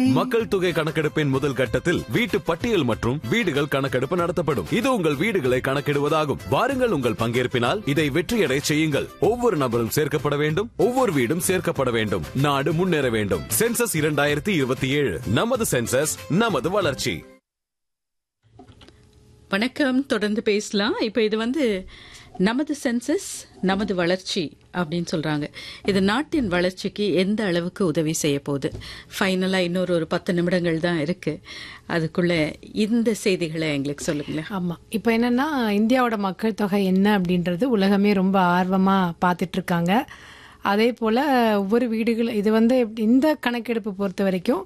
மக்கள் தொகை கணக்கெடுப்பின் முதல் கட்டத்தில் வீட்டு பட்டியல் மற்றும் வீடுகள் கணக்கெடுப்பு நடத்தப்படும் இது உங்கள் வீடுகளை கணக்கிடுவதாகும் வாருங்கள் உங்கள் பங்கேற்பினால் இதை வெற்றியடை செய்யுங்கள் ஒவ்வொரு நபரும் சேர்க்கப்பட வேண்டும் ஒவ்வொரு வீடும் சேர்க்கப்பட வேண்டும் நாடு முன்னேற வேண்டும் சென்சஸ் இரண்டாயிரத்தி இருபத்தி ஏழு நமது சென்சஸ் நமது வளர்ச்சி வணக்கம் தொடர்ந்து பேசலாம் இப்போ இது வந்து நமது சென்சஸ் நமது வளர்ச்சி அப்படின்னு சொல்றாங்க இது நாட்டின் வளர்ச்சிக்கு எந்த அளவுக்கு உதவி செய்ய போகுது ஃபைனலா இன்னொரு ஒரு பத்து நிமிடங்கள் தான் இருக்கு அதுக்குள்ள இந்த செய்திகளை எங்களுக்கு சொல்லுங்களேன் ஆமா இப்போ என்னன்னா இந்தியாவோட மக்கள் தொகை என்ன அப்படின்றது உலகமே ரொம்ப ஆர்வமா பார்த்துட்டு இருக்காங்க அதே போல ஒவ்வொரு வீடுகள் இது வந்து எப்படி- இந்த கணக்கெடுப்பு பொறுத்த வரைக்கும்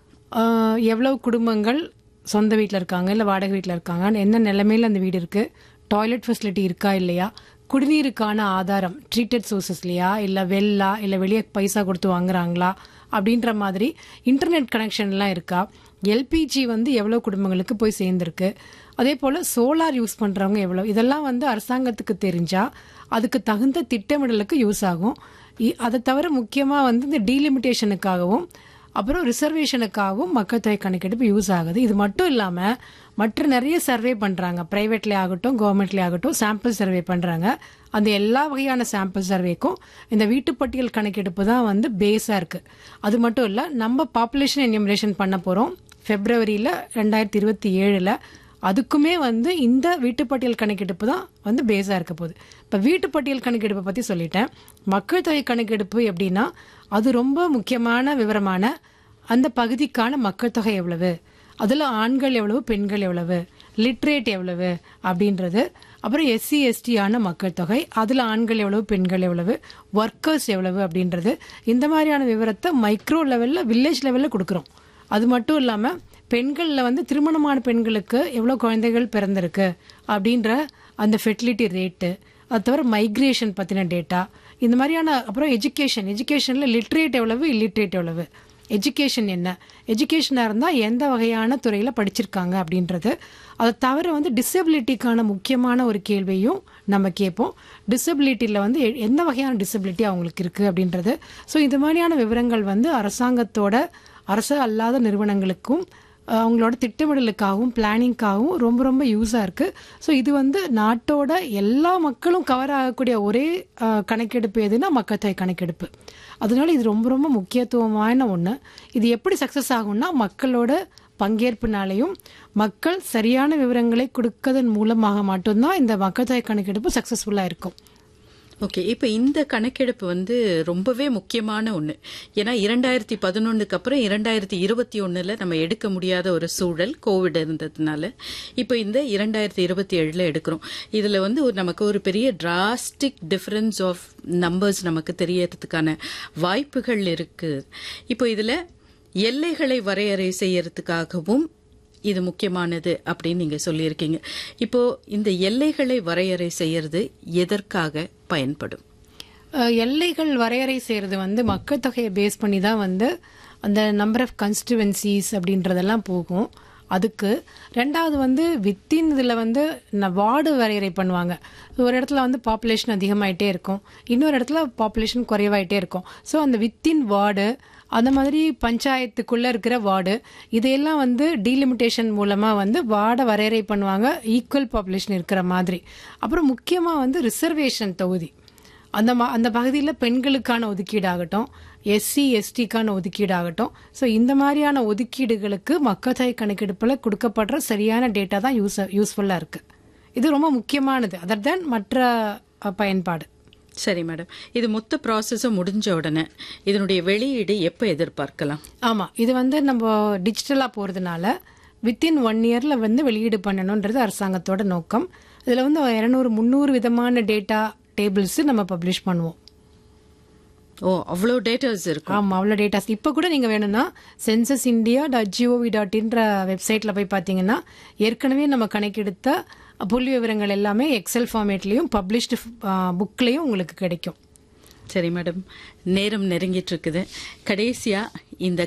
ஆஹ், எவ்வளவு குடும்பங்கள் சொந்த வீட்டில் இருக்காங்க இல்லை வாடகை வீட்டில் இருக்காங்க என்ன நிலைமையில அந்த வீடு இருக்கு டாய்லெட் ஃபெசிலிட்டி இருக்கா இல்லையா குடிநீருக்கான ஆதாரம் ட்ரீட்டட் சோர்சஸ்லையா இல்லை வெள்ளா இல்லை வெளியே பைசா கொடுத்து வாங்குறாங்களா அப்படின்ற மாதிரி இன்டர்நெட் கனெக்ஷன்லாம் இருக்கா எல்பிஜி வந்து எவ்வளோ குடும்பங்களுக்கு போய் சேர்ந்துருக்கு அதே போல் சோலார் யூஸ் பண்ணுறவங்க எவ்வளோ இதெல்லாம் வந்து அரசாங்கத்துக்கு தெரிஞ்சா அதுக்கு தகுந்த திட்டமிடலுக்கு யூஸ் ஆகும் இ- அதை தவிர முக்கியமாக வந்து இந்த டீலிமிட்டேஷனுக்காகவும் அப்புறம் ரிசர்வேஷனுக்காகவும் மக்கள் தொகை கணக்கெடுப்பு யூஸ் ஆகுது இது மட்டும் இல்லாமல் மற்ற நிறைய சர்வே பண்ணுறாங்க ப்ரைவேட்லேயே ஆகட்டும் கவர்மெண்ட்லேயே ஆகட்டும் சாம்பிள் சர்வே பண்ணுறாங்க அந்த எல்லா வகையான சாம்பிள் சர்வேக்கும் இந்த வீட்டுப்பட்டியல் கணக்கெடுப்பு தான் வந்து பேஸாக இருக்குது அது மட்டும் இல்லை நம்ம பாப்புலேஷன் என்யூமரேஷன் பண்ண போகிறோம் ஃபெப்ரவரியில் ரெண்டாயிரத்தி இருபத்தி ஏழில் அதுக்குமே வந்து இந்த வீட்டுப்பட்டியல் கணக்கெடுப்பு தான் வந்து பேஸாக இருக்க போகுது இப்போ வீட்டுப்பட்டியல் கணக்கெடுப்பை பற்றி சொல்லிட்டேன் மக்கள் தொகை கணக்கெடுப்பு எப்படின்னா அது ரொம்ப முக்கியமான விவரமான அந்த பகுதிக்கான மக்கள் தொகை எவ்வளவு அதில் ஆண்கள் எவ்வளவு பெண்கள் எவ்வளவு லிட்ரேட் எவ்வளவு அப்படின்றது அப்புறம் எஸ்சி எஸ்டியான மக்கள் தொகை அதில் ஆண்கள் எவ்வளவு பெண்கள் எவ்வளவு ஒர்க்கர்ஸ் எவ்வளவு அப்படின்றது இந்த மாதிரியான விவரத்தை மைக்ரோ லெவலில் வில்லேஜ் லெவலில் கொடுக்குறோம் அது மட்டும் இல்லாமல் பெண்களில் வந்து திருமணமான பெண்களுக்கு எவ்வளோ குழந்தைகள் பிறந்திருக்கு அப்படின்ற அந்த ஃபெர்டிலிட்டி ரேட்டு அது தவிர மைக்ரேஷன் பற்றின டேட்டா இந்த மாதிரியான அப்புறம் எஜுகேஷன் எஜுகேஷனில் லிட்ரேட் எவ்வளவு இல்லிட்ரேட் எவ்வளவு எஜுகேஷன் என்ன எஜுகேஷனாக இருந்தால் எந்த வகையான துறையில் படிச்சிருக்காங்க அப்படின்றது அதை தவிர வந்து டிசபிலிட்டிக்கான முக்கியமான ஒரு கேள்வியும் நம்ம கேட்போம் டிசபிலிட்டியில் வந்து எ- எந்த வகையான டிசபிலிட்டி அவங்களுக்கு இருக்குது அப்படின்றது ஸோ இந்த மாதிரியான விவரங்கள் வந்து அரசாங்கத்தோட அரசு அல்லாத நிறுவனங்களுக்கும் அஹ், அவங்களோட திட்டமிடலுக்காகவும் பிளானிங்காகவும் ரொம்ப ரொம்ப யூஸாக இருக்குது ஸோ இது வந்து நாட்டோட எல்லா மக்களும் கவர் ஆகக்கூடிய ஒரே அஹ், கணக்கெடுப்பு எதுனா மக்கள் தொகை கணக்கெடுப்பு அதனால இது ரொம்ப ரொம்ப முக்கியத்துவமான ஒன்று இது எப்படி சக்ஸஸ் ஆகும்னா மக்களோட பங்கேற்பினாலையும் மக்கள் சரியான விவரங்களை கொடுக்கதன் மூலமாக மட்டும்தான் இந்த மக்கள் தொகை கணக்கெடுப்பு சக்ஸஸ்ஃபுல்லாக இருக்கும் ஓகே இப்போ இந்த கணக்கெடுப்பு வந்து ரொம்பவே முக்கியமான ஒன்று ஏன்னா இரண்டாயிரத்தி பதினொன்னுக்கு அப்புறம் இரண்டாயிரத்தி இருபத்தி ஒன்றில் நம்ம எடுக்க முடியாத ஒரு சூழல் கோவிட் இருந்ததுனால இப்போ இந்த இரண்டாயிரத்தி இருபத்தி ஏழில் எடுக்கிறோம் இதில் வந்து ஒரு நமக்கு ஒரு பெரிய டிராஸ்டிக் டிஃபரன்ஸ் ஆஃப் நம்பர்ஸ் நமக்கு தெரியறதுக்கான வாய்ப்புகள் இருக்கு இப்போ இதில் எல்லைகளை வரையறை செய்யறதுக்காகவும் இது முக்கியமானது அப்படின்னு நீங்க சொல்லியிருக்கீங்க இப்போ இந்த எல்லைகளை வரையறை செய்யறது எதற்காக பயன்படும் அஹ், எல்லைகள் வரையறை செய்கிறது வந்து மக்கள் தொகையை பேஸ் பண்ணி தான் வந்து அந்த நம்பர் ஆஃப் கன்ஸ்டிடுவன்சிஸ் அப்படின்றதெல்லாம் போகும் அதுக்கு ரெண்டாவது வந்து வித்தின் இதில் வந்து வார்டு வரையறை பண்ணுவாங்க ஒரு இடத்துல வந்து பாப்புலேஷன் அதிகமாயிட்டே இருக்கும் இன்னொரு இடத்துல பாப்புலேஷன் குறைவாயிட்டே இருக்கும் ஸோ அந்த வித்தின் வார்டு அந்த மாதிரி பஞ்சாயத்துக்குள்ள இருக்கிற வார்டு இதையெல்லாம் வந்து டீலிமிட்டேஷன் மூலமா வந்து வார்டை வரையறை பண்ணுவாங்க ஈக்குவல் பாப்புலேஷன் இருக்கிற மாதிரி அப்புறம் முக்கியமா வந்து ரிசர்வேஷன் தொகுதி அந்த ம- அந்த பகுதியில் பெண்களுக்கான ஒதுக்கீடு ஆகட்டும் எஸ்சி எஸ்டிக்கான ஒதுக்கீடு ஆகட்டும் ஸோ இந்த மாதிரியான ஒதுக்கீடுகளுக்கு மக்கள் தொகை கணக்கெடுப்பில் கொடுக்கப்படுற சரியான டேட்டா தான் யூஸ் யூஸ்ஃபுல்லாக இருக்கு இது ரொம்ப முக்கியமானது அதர் தேன் மற்ற அஹ், பயன்பாடு சரி மேடம் இது மொத்த ப்ராசஸும் முடிஞ்ச உடனே இதனுடைய வெளியீடு எப்போ எதிர்பார்க்கலாம் ஆமாம் இது வந்து நம்ம டிஜிட்டலாக போகிறதுனால வித்தின் ஒன் இயரில் வந்து வெளியீடு பண்ணணுன்றது அரசாங்கத்தோட நோக்கம் இதில் வந்து இரநூறு முந்நூறு விதமான டேட்டா டேபிள்ஸ் நம்ம பப்ளிஷ் பண்ணுவோம் ஓ அவ்வளோ டேட்டாஸ் இருக்கும் ஆமாம் அவ்வளோ டேட்டாஸ் இப்போ கூட நீங்கள் வேணும்னா census India dot GOV dot இன்ற வெப்சைட்டில் போய் பார்த்தீங்கன்னா ஏற்கனவே நம்ம கணக்கெடுத்த புள்ளி விவரங்கள் எல்லாமே எக்ஸல் ஃபார்மேட்லேயும் பப்ளிஷ்டு புக்லேயும் உங்களுக்கு கிடைக்கும் சரி மேடம் நேரம் நெருங்கிட்டு இருக்குது கடைசியா இந்த